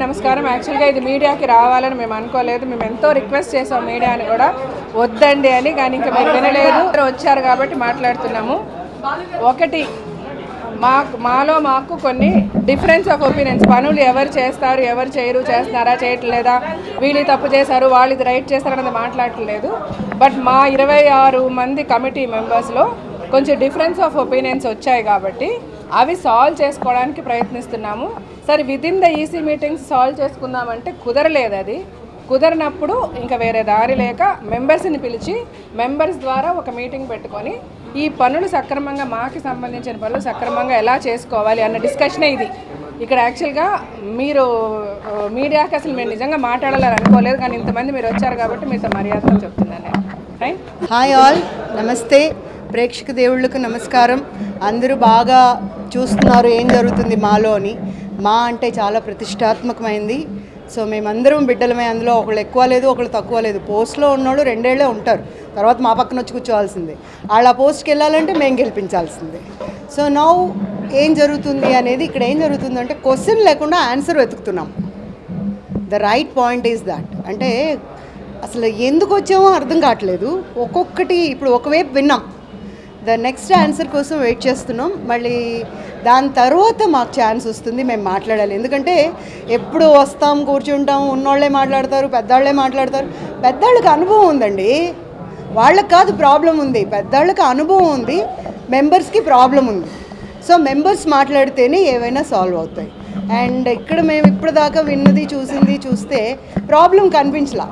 నమస్కారం యాక్చువల్గా ఇది మీడియాకి రావాలని మేము అనుకోలేదు మేము ఎంతో రిక్వెస్ట్ చేసాం మీడియాని కూడా వద్దండి అని కానీ ఇంకా మీరు వినలేదు వచ్చారు కాబట్టి మాట్లాడుతున్నాము ఒకటి మాకు మాలో మాకు కొన్ని డిఫరెన్స్ ఆఫ్ ఒపీనియన్స్ పనులు ఎవరు చేస్తారు ఎవరు చేయరు చేస్తున్నారా చేయట్లేదా వీళ్ళు ఇది తప్పు చేశారు వాళ్ళు ఇది రైట్ చేస్తారన్నది మాట్లాడట్లేదు బట్ మా ఇరవై ఆరు మంది కమిటీ మెంబర్స్లో కొంచెం డిఫరెన్స్ ఆఫ్ ఒపీనియన్స్ వచ్చాయి కాబట్టి అవి సాల్వ్ చేసుకోవడానికి ప్రయత్నిస్తున్నాము సరే within the EC meetings solve చేసుకుందామంటే కుదరలేదు అది కుదరనప్పుడు ఇంకా వేరే దారి లేక మెంబర్స్ని పిలిచి మెంబర్స్ ద్వారా ఒక మీటింగ్ పెట్టుకొని ఈ పనులు సక్రమంగా మాకి సంబంధించిన పనులు సక్రమంగా ఎలా చేసుకోవాలి అన్న డిస్కషనే ఇది ఇక్కడ యాక్చువల్గా మీరు ఆ, మీడియాకి అసలు మేము నిజంగా మాట్లాడాలని అనుకోలేదు కానీ ఇంతమంది మీరు వచ్చారు కాబట్టి మీతో మర్యాదతో చెప్తున్నాను నేను రైట్ హాయ్ ఆల్ నమస్తే ప్రేక్షక దేవుళ్ళకు నమస్కారం అందరూ బాగా చూస్తున్నారు ఏం జరుగుతుంది మాలో అని మా అంటే చాలా ప్రతిష్టాత్మకమైంది సో మేమందరం బిడ్డలమే అందులో ఒకళ్ళు ఎక్కువ లేదు ఒకళ్ళు తక్కువ లేదు పోస్ట్లో ఉన్నోళ్ళు రెండేళ్లే ఉంటారు తర్వాత మా పక్కన వచ్చి కూర్చోవాల్సిందే వాళ్ళ పోస్ట్కి వెళ్ళాలంటే మేము గెలిపించాల్సిందే సో నౌ ఏం జరుగుతుంది అనేది ఇక్కడ ఏం జరుగుతుందంటే క్వశ్చన్ లేకుండా ఆన్సర్ వెతుకుతున్నాం the right point is that అంటే అసలు ఎందుకు వచ్చామో అర్థం కావట్లేదు ఒక్కొక్కటి ఇప్పుడు ఒకవైపు విన్నాం ద నెక్స్ట్ ఆన్సర్ కోసం వెయిట్ చేస్తున్నాం మళ్ళీ దాని తర్వాత మాకు ఛాన్స్ వస్తుంది మేము మాట్లాడాలి ఎందుకంటే ఎప్పుడు వస్తాం కూర్చుంటాం ఉన్నోళ్ళే మాట్లాడతారు పెద్దవాళ్ళే మాట్లాడతారు పెద్దవాళ్ళకి అనుభవం ఉందండి వాళ్ళకి కాదు ప్రాబ్లం ఉంది పెద్దవాళ్ళకి అనుభవం ఉంది మెంబర్స్కి ప్రాబ్లం ఉంది సో మెంబర్స్ మాట్లాడితేనే ఏవైనా సాల్వ్ అవుతాయి అండ్ ఇక్కడ మేము ఇప్పటిదాకా విన్నది చూసింది చూస్తే ప్రాబ్లం కనిపించలా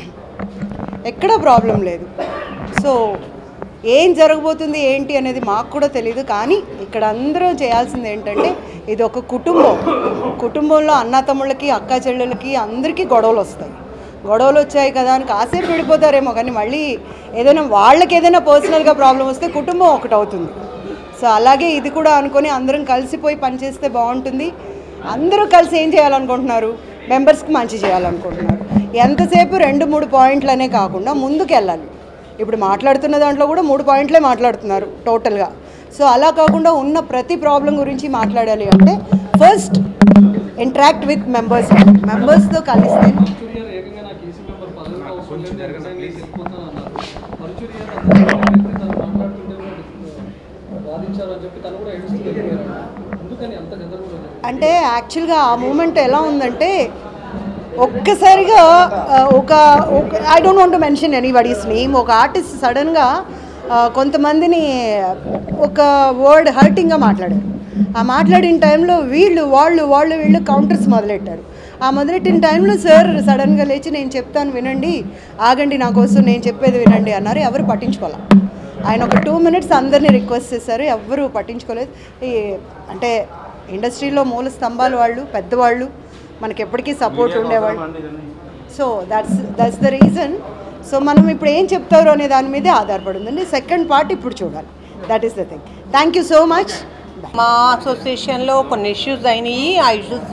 ఎక్కడ ప్రాబ్లం లేదు సో ఏం జరగబోతుంది ఏంటి అనేది మాకు కూడా తెలియదు కానీ ఇక్కడ అందరూ చేయాల్సింది ఏంటంటే ఇది ఒక కుటుంబం కుటుంబంలో అన్న తమ్ముళ్ళకి అక్క చెల్లెలకి అందరికీ గొడవలు వస్తాయి గొడవలు వచ్చాయి కదా అని కాసేపు విడిపోతారేమో కానీ మళ్ళీ ఏదైనా వాళ్ళకి ఏదైనా పర్సనల్గా ప్రాబ్లం వస్తే కుటుంబం ఒకటి అవుతుంది సో అలాగే ఇది కూడా అనుకొని అందరం కలిసిపోయి పనిచేస్తే బాగుంటుంది అందరూ కలిసి ఏం చేయాలనుకుంటున్నారు మెంబర్స్కి మంచి చేయాలనుకుంటున్నారు ఎంతసేపు రెండు మూడు పాయింట్లనే కాకుండా ముందుకు వెళ్ళాలి ఇప్పుడు మాట్లాడుతున్న దాంట్లో కూడా మూడు పాయింట్లే మాట్లాడుతున్నారు టోటల్గా సో అలా కాకుండా ఉన్న ప్రతి ప్రాబ్లం గురించి మాట్లాడాలి అంటే ఫస్ట్ ఇంటరాక్ట్ విత్ మెంబర్స్ మెంబర్స్తో కలిస్తే మంచూరియా ఏకంగా నాకు ఈసీ మెంబర్ పదవి అవసరం లేదు నేను రిజైన్ చేసి వెళ్ళిపోతాను అన్నారు మంచూరియా తను మాట్లాడుతుంటే కూడా వాదించారు అని చెప్పి తను కూడా ఎడుస్తూ వెళ్ళిపోయారు ఎందుకని అంత గందరగోళం జరిగింది? అంటే యాక్చువల్గా ఆ మూమెంట్ ఎలా ఉందంటే ఒక్కసారిగా ఆ, ఒక I don't want mention anybody's name ఒక ఆర్టిస్ట్ సడన్గా కొంతమందిని ఒక వర్డ్ హర్టింగ్గా మాట్లాడారు ఆ మాట్లాడిన టైంలో వీళ్ళు వాళ్ళు వాళ్ళు వీళ్ళు కౌంటర్స్ మొదలెట్టారు ఆ మొదలెట్టిన టైంలో సార్ సడన్గా లేచి నేను చెప్తాను వినండి ఆగండి నా కోసం నేను చెప్పేది వినండి అన్నారు ఎవరు పట్టించుకోవాలి ఆయన ఒక టూ మినిట్స్ అందరినీ రిక్వెస్ట్ చేశారు ఎవ్వరూ పట్టించుకోలేదు ఈ అంటే ఇండస్ట్రీలో మూల స్తంభాలు వాళ్ళు పెద్దవాళ్ళు మనకి ఎప్పటికీ సపోర్ట్ ఉండేవాళ్ళు so that's that's the reason so మనం ఇప్పుడు ఏం చెప్తారు అనే దాని మీదే ఆధారపడి ఉందండి సెకండ్ పార్ట్ ఇప్పుడు చూడాలి that is the thing thank you so much మా అసోసియేషన్లో కొన్ని ఇష్యూస్ అయినాయి ఆ issues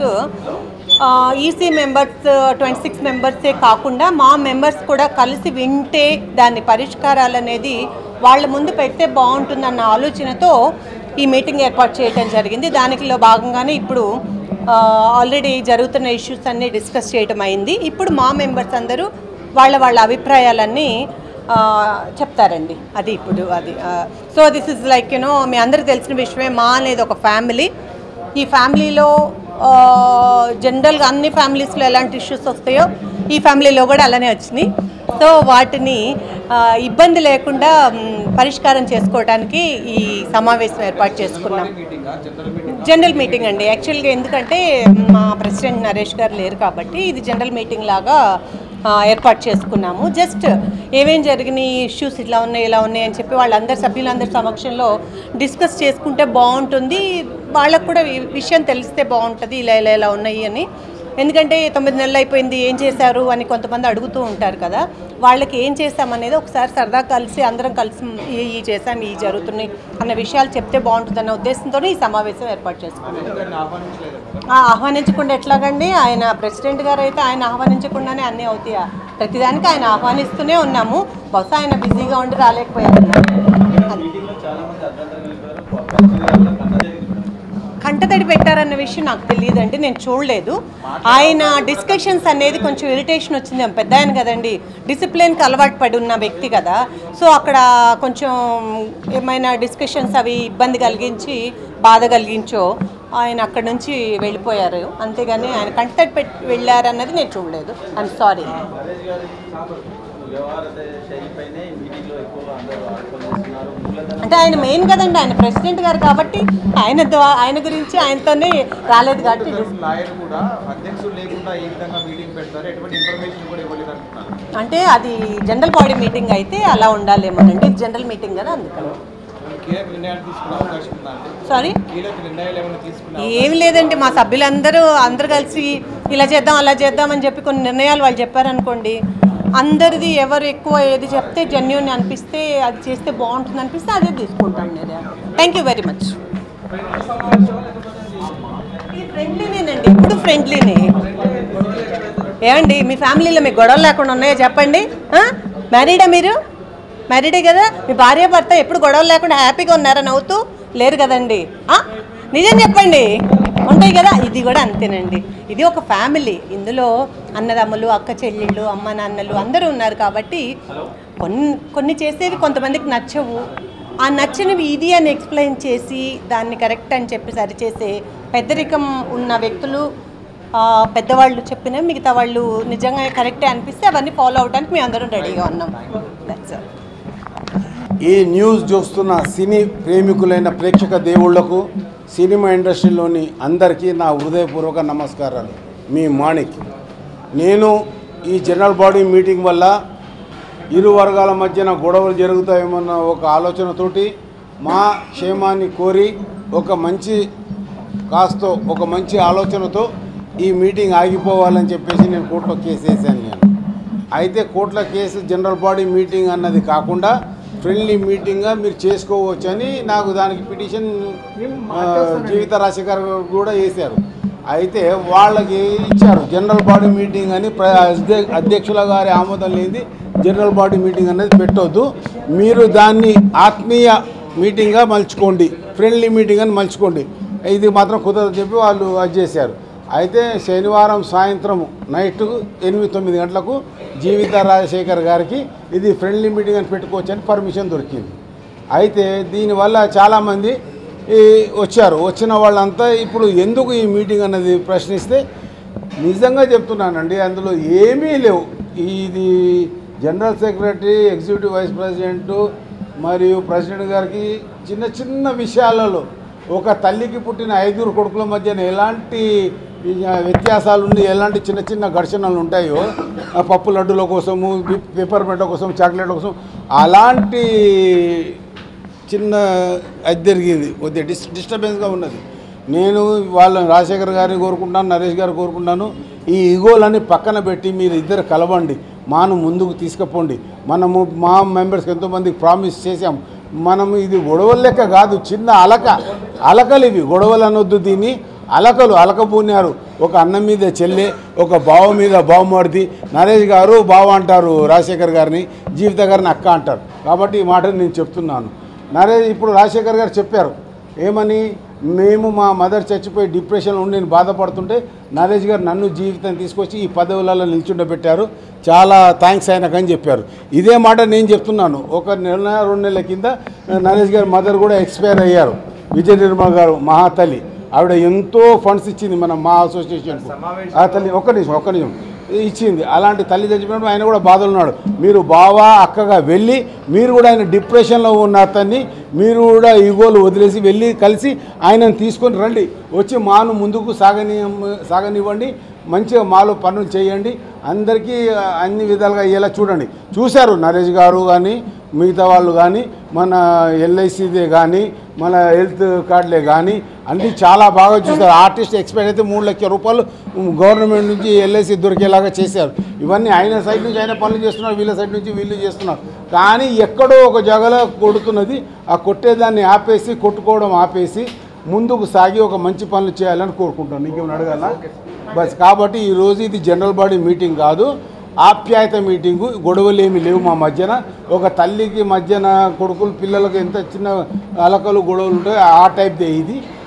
EC members twenty six మెంబర్సే కాకుండా మా మెంబర్స్ కూడా కలిసి వింటే దాని పరిష్కారాలు అనేది వాళ్ళ ముందు పెడితే బాగుంటుందన్న ఆలోచనతో ఈ మీటింగ్ ఏర్పాటు చేయడం జరిగింది దానిలో భాగంగానే ఇప్పుడు ఆల్రెడీ జరుగుతున్న ఇష్యూస్ అన్నీ డిస్కస్ చేయడం అయింది ఇప్పుడు మా మెంబర్స్ అందరూ వాళ్ళ వాళ్ళ అభిప్రాయాలన్నీ ఆ, చెప్తారండి అది ఇప్పుడు అది so this is like you know మీ అందరికి తెలిసిన విషయమే మా అనేది ఒక ఫ్యామిలీ ఈ ఫ్యామిలీలో జనరల్గా అన్ని ఫ్యామిలీస్లో ఎలాంటి ఇష్యూస్ వస్తాయో ఈ ఫ్యామిలీలో కూడా అలానే వచ్చినాయి సో వాటిని ఆ, ఇబ్బంది లేకుండా మ్, పరిష్కారం చేసుకోవడానికి ఈ సమావేశం ఏర్పాటు చేసుకున్నాం జనరల్ మీటింగ్ అండి యాక్చువల్గా ఎందుకంటే మా ప్రెసిడెంట్ నరేష్ గారు లేరు కాబట్టి ఇది జనరల్ మీటింగ్ లాగా ఆ, ఏర్పాటు చేసుకున్నాము జస్ట్ ఏమేం జరిగినాయి ఇష్యూస్ ఇట్లా ఉన్నాయి ఇలా ఉన్నాయి అని చెప్పి వాళ్ళందరి సభ్యులందరి సమక్షంలో డిస్కస్ చేసుకుంటే బాగుంటుంది వాళ్ళకు కూడా ఈ విషయం తెలిస్తే బాగుంటుంది ఇలా ఇలా ఇలా ఉన్నాయి అని ఎందుకంటే తొమ్మిది నెలలు అయిపోయింది ఏం చేశారు అని కొంతమంది అడుగుతూ ఉంటారు కదా వాళ్ళకి ఏం చేస్తామనేది ఒకసారి సరదా కలిసి అందరం కలిసి ఈ ఈ చేసాం ఈ జరుగుతున్నాయి అన్న విషయాలు చెప్తే బాగుంటుందన్న ఉద్దేశంతోనే ఈ సమావేశం ఏర్పాటు చేసుకున్నాం ఆ, ఆహ్వానించకుండా ఎట్లాగండి ఆయన ప్రెసిడెంట్ గారు అయితే ఆయన ఆహ్వానించకుండానే అన్నీ అవుతాయా ప్రతిదానికి ఆయన ఆహ్వానిస్తూనే ఉన్నాము బహుశా ఆయన బిజీగా ఉండి రాలేకపోయారు కంట కంటతడి పెట్టారన్న విషయం నాకు తెలియదండి నేను చూడలేదు ఆయన డిస్కషన్స్ అనేది కొంచెం ఇరిటేషన్ వచ్చింది ఆమె పెద్ద ఆయన కదండి డిసిప్లిన్కి అలవాటు పడి ఉన్న వ్యక్తి కదా సో అక్కడ కొంచెం ఏమైనా డిస్కషన్స్ అవి ఇబ్బంది కలిగించి బాధ కలిగించో ఆయన అక్కడ నుంచి వెళ్ళిపోయారు అంతేగాని ఆయన కంటతడి పెట్టి వెళ్ళారన్నది నేను చూడలేదు ఐఎమ్ సారీ అంటే ఆయన మెయిన్ కదండి ఆయన ప్రెసిడెంట్ గారు కాబట్టి ఆయన ద్వా- ఆయన గురించి ఆయనతోనే రాలేదు కాబట్టి లాయర్ కూడా అధ్యక్షుడు లేకుండా ఏ విధంగా మీటింగ్ పెడతారు ఎటువంటి ఇన్ఫర్మేషన్ కూడా ఇవ్వలేదు అంటున్నారు అంటే అది జనరల్ బాడీ మీటింగ్ అయితే అలా ఉండాలేమోనండి ఇది జనరల్ మీటింగ్ కదా అందుకని కీలక నిర్ణయాలు తీసుకునే అవకాశం ఉందా అంటే సారీ కీలక నిర్ణయాలు ఏమైనా తీసుకునే ఏమి లేదండి మా సభ్యులందరూ అందరూ కలిసి ఇలా చేద్దాం అలా చేద్దాం అని చెప్పి కొన్ని నిర్ణయాలు వాళ్ళు చెప్పారనుకోండి అందరిది ఎవరు ఎక్కువ ఏది చెప్తే జెన్యున్ అనిపిస్తే అది చేస్తే బాగుంటుంది అనిపిస్తే అదే తీసుకుంటాం నేను థ్యాంక్ యూ వెరీ మచ్ ఫ్రెండ్లీనేనండి ఇప్పుడు ఫ్రెండ్లీనే ఏమండి మీ ఫ్యామిలీలో మీకు గొడవలు లేకుండా ఉన్నాయో చెప్పండి మ్యారీడా మీరు మ్యారీడే కదా మీ భార్య భర్త ఎప్పుడు గొడవలు లేకుండా హ్యాపీగా ఉన్నారా నవ్వుతూ లేరు కదండి ఆ? నిజం చెప్పండి ఉంటాయి కదా ఇది కూడా అంతేనండి ఇది ఒక ఫ్యామిలీ ఇందులో అన్నదమ్ములు అక్క చెల్లెళ్ళు అమ్మ నాన్నలు అందరూ ఉన్నారు కాబట్టి కొన్ని కొన్ని చేసేవి కొంతమందికి నచ్చవు ఆ నచ్చినవి ఇది అని ఎక్స్ప్లెయిన్ చేసి దాన్ని కరెక్ట్ అని చెప్పి సరిచేసే పెద్దరికం ఉన్న వ్యక్తులు ఆ, పెద్దవాళ్ళు చెప్పినవి మిగతా వాళ్ళు నిజంగా కరెక్టే అనిపిస్తే అవన్నీ ఫాలో అవడానికి మేము అందరం రెడీగా ఉన్నాం దట్స్ ఆల్ ఈ న్యూస్ చూస్తున్న సినీ ప్రేమికులైన ప్రేక్షక దేవుళ్లకు సినిమా ఇండస్ట్రీలోని అందరికీ నా హృదయపూర్వక నమస్కారాలు మీ మాణిక్ నేను ఈ జనరల్ బాడీ మీటింగ్ వల్ల ఇరు వర్గాల మధ్యన గొడవలు జరుగుతాయేమన్న ఒక ఆలోచనతోటి మా క్షేమాన్ని కోరి ఒక మంచి కాస్తో ఒక మంచి ఆలోచనతో ఈ మీటింగ్ ఆగిపోవాలని చెప్పేసి నేను కోర్టులో కేసు వేసాను నేను అయితే కోర్టుల కేసు జనరల్ బాడీ మీటింగ్ అన్నది కాకుండా ఫ్రెండ్లీ మీటింగ్గా మీరు చేసుకోవచ్చని నాకు దానికి పిటిషన్ ఆ, జీవిత రాజశేఖర్ గారు కూడా వేశారు అయితే వాళ్ళకి ఇచ్చారు జనరల్ బాడీ మీటింగ్ అని ప్ర అధ్య- అధ్యక్షుల గారి ఆమోదం లేనిది జనరల్ బాడీ మీటింగ్ అనేది పెట్టొద్దు మీరు దాన్ని ఆత్మీయ మీటింగ్గా మలుచుకోండి ఫ్రెండ్లీ మీటింగ్ అని మలుచుకోండి ఇది మాత్రం కుదరదు చెప్పి వాళ్ళు అది చేశారు అయితే శనివారం సాయంత్రం నైట్ ఎనిమిది తొమ్మిది గంటలకు జీవిత రాజశేఖర్ గారికి ఇది ఫ్రెండ్లీ మీటింగ్ అని పెట్టుకోవచ్చు అని పర్మిషన్ దొరికింది అయితే దీనివల్ల చాలామంది ఈ వచ్చారు వచ్చిన వాళ్ళంతా ఇప్పుడు ఎందుకు ఈ మీటింగ్ అన్నది ప్రశ్నిస్తే నిజంగా చెప్తున్నానండి అందులో ఏమీ లేవు ఇది general secretary executive vice president మరియు ప్రెసిడెంట్ గారికి చిన్న చిన్న విషయాలలో ఒక తల్లికి పుట్టిన ఐదుగురు కొడుకుల మధ్యన ఎలాంటి ఇక వ్యత్యాసాలు ఉండి ఎలాంటి చిన్న చిన్న ఘర్షణలు ఉంటాయో ఆ పప్పు లడ్డుల కోసము పేపర్ కోసం చాక్లెట్ల కోసం అలాంటి చిన్న అది జరిగింది కొద్దిగా డిస్ డిస్టర్బెన్స్గా ఉన్నది నేను వాళ్ళని రాజశేఖర్ గారిని కోరుకుంటాను నరేష్ గారు కోరుకుంటాను ఈ ఈగోలన్నీ పక్కన పెట్టి మీరు ఇద్దరు కలవండి మాను ముందుకు తీసుకుపోండి మనము మా మెంబర్స్కి ఎంతోమందికి ప్రామిస్ చేశాం మనము ఇది గొడవల లెక్క కాదు చిన్న అలక అలకలు ఇవి గొడవలు అనొద్దు దీన్ని అలకలు అలకపోయినారు ఒక అన్నం మీద చెల్లె ఒక బావ మీద బావమడిది నరేష్ గారు బావ అంటారు రాజశేఖర్ గారిని జీవిత గారిని అక్క అంటారు కాబట్టి ఈ మాట నేను చెప్తున్నాను నరేష్ ఇప్పుడు రాజశేఖర్ గారు చెప్పారు ఏమని మేము మా మదర్ చచ్చిపోయి డిప్రెషన్లో ఉండి నేను బాధపడుతుంటే నరేష్ గారు నన్ను జీవితం తీసుకొచ్చి ఈ పదవులలో నిల్చుండబెట్టారు చాలా థ్యాంక్స్ ఆయనకని చెప్పారు ఇదే మాట నేను చెప్తున్నాను ఒక నెల రెండు నెలల కింద నరేష్ గారి మదర్ కూడా ఎక్స్పైర్ అయ్యారు విజయ నిర్మల్ గారు మహాతల్లి ఆవిడ ఎంతో ఫండ్స్ ఇచ్చింది మన మా అసోసియేషన్ ఆ తల్లి ఒక్క నిమిషం ఒక్క నిమిషం ఇచ్చింది అలాంటి తల్లి చచ్చిపోయినప్పుడు ఆయన కూడా బాధలు ఉన్నాడు మీరు బావా అక్కగా వెళ్ళి మీరు కూడా ఆయన డిప్రెషన్లో ఉన్న అతన్ని మీరు కూడా ఈగోలు వదిలేసి వెళ్ళి కలిసి ఆయనను తీసుకొని రండి వచ్చి మాను ముందుకు సాగని సాగనివ్వండి మంచిగా మాలో పనులు చేయండి అందరికీ అన్ని విధాలుగా అయ్యేలా చూడండి చూశారు నరేష్ గారు కానీ మిగతా వాళ్ళు కానీ మన ఎల్ఐసిదే కానీ మన హెల్త్ కార్డులే కానీ అన్నీ చాలా బాగా చూస్తారు ఆర్టిస్ట్ ఎక్స్పైర్ అయితే మూడు లక్షల రూపాయలు గవర్నమెంట్ నుంచి ఎల్ఐసి దొరికేలాగా చేశారు ఇవన్నీ ఆయన సైడ్ నుంచి ఆయన పనులు చేస్తున్నారు వీళ్ళ సైడ్ నుంచి వీళ్ళు చేస్తున్నారు కానీ ఎక్కడో ఒక జగలో కొడుతున్నది ఆ కొట్టేదాన్ని ఆపేసి కొట్టుకోవడం ఆపేసి ముందుకు సాగి ఒక మంచి పనులు చేయాలని కోరుకుంటాను నీకేమైనా అడగాల బస్ కాబట్టి ఈరోజు ఇది జనరల్ బాడీ మీటింగ్ కాదు ఆప్యాయత మీటింగు గొడవలు ఏమి లేవు మా మధ్యన ఒక తల్లికి మధ్యన కొడుకులు పిల్లలకు ఎంత చిన్న అలకలు గొడవలు ఉంటాయో ఆ టైప్దే ఇది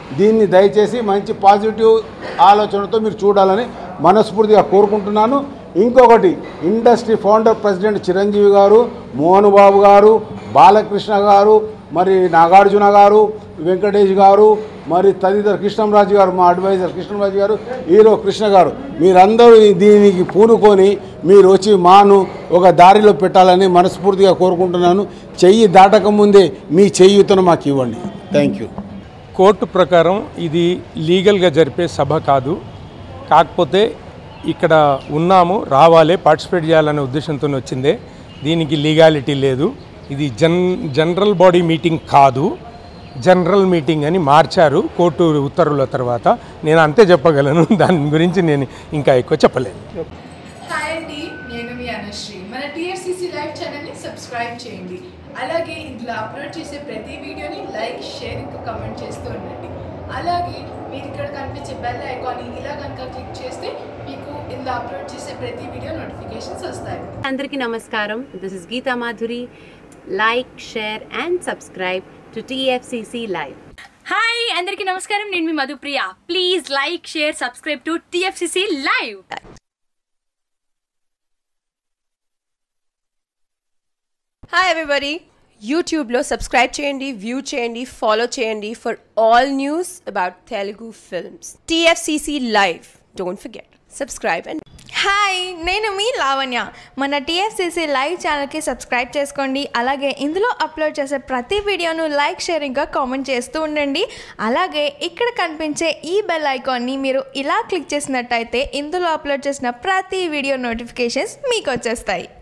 దీన్ని దయచేసి మంచి పాజిటివ్ ఆలోచనతో మీరు చూడాలని మనస్ఫూర్తిగా కోరుకుంటున్నాను ఇంకొకటి ఇండస్ట్రీ ఫౌండర్ ప్రెసిడెంట్ చిరంజీవి గారు మోహన్ బాబు గారు బాలకృష్ణ గారు మరి నాగార్జున గారు వెంకటేష్ గారు మరి తదితర కృష్ణంరాజు గారు మా అడ్వైజర్ కృష్ణంరాజు గారు హీరో కృష్ణ గారు మీరందరూ దీనికి పూనుకొని మీరు వచ్చి మాను ఒక దారిలో పెట్టాలని మనస్ఫూర్తిగా కోరుకుంటున్నాను చెయ్యి దాటక ముందే మీ చెయ్యితను మాకు ఇవ్వండి థ్యాంక్ యూ కోర్టు ప్రకారం ఇది లీగల్గా జరిపే సభ కాదు కాకపోతే ఇక్కడ ఉన్నాము రావాలి పార్టిసిపేట్ చేయాలనే ఉద్దేశంతో వచ్చిందే దీనికి లీగాలిటీ లేదు ఇది జన్ జనరల్ బాడీ మీటింగ్ కాదు జనరల్ మీటింగ్ అని మార్చారు కోర్టు ఉత్తర్వుల తర్వాత నేను అంతే చెప్పగలను దాని గురించి నేను ఇంకా ఎక్కువ చెప్పలేను హాయ్ అండి నేను మీ అనుశ్రీ మన టీఆర్సీసీ లైవ్ ఛానల్ని సబ్స్క్రైబ్ చేయండి అలాగే ఇందులో అప్లోడ్ చేసే ప్రతి వీడియోని లైక్ షేర్ ఇంకా కమెంట్ చేస్తూ ఉండండి అలాగే మీరు ఇక్కడ కనిపించే బెల్ ఐకాన్ని ఇలా కనుక క్లిక్ చేస్తే మీకు ఇందులో అప్లోడ్ చేసే ప్రతి వీడియో నోటిఫికేషన్స్ వస్తాయి అందరికీ నమస్కారం this is Geetha Madhuri like share and subscribe to TFCC live hi అందరికీ నమస్కారం నేను మీ Madhupriya please like share subscribe to TFCC live hi everybody యూట్యూబ్లో సబ్స్క్రైబ్ చేయండి వ్యూ చేయండి ఫాలో చేయండి for all news about Telugu films TFCC live don't forget subscribe and hi నేను మీ లావణ్య మన టీఎఫ్సిసి లైవ్ ఛానల్కి సబ్స్క్రైబ్ చేసుకోండి అలాగే ఇందులో అప్లోడ్ చేసే ప్రతి వీడియోను లైక్ షేర్ ఇంకా కామెంట్ చేస్తూ ఉండండి అలాగే ఇక్కడ కనిపించే ఈ బెల్ ఐకాన్ని మీరు ఇలా క్లిక్ చేసినట్టయితే ఇందులో అప్లోడ్ చేసిన ప్రతి వీడియో నోటిఫికేషన్స్ మీకు వచ్చేస్తాయి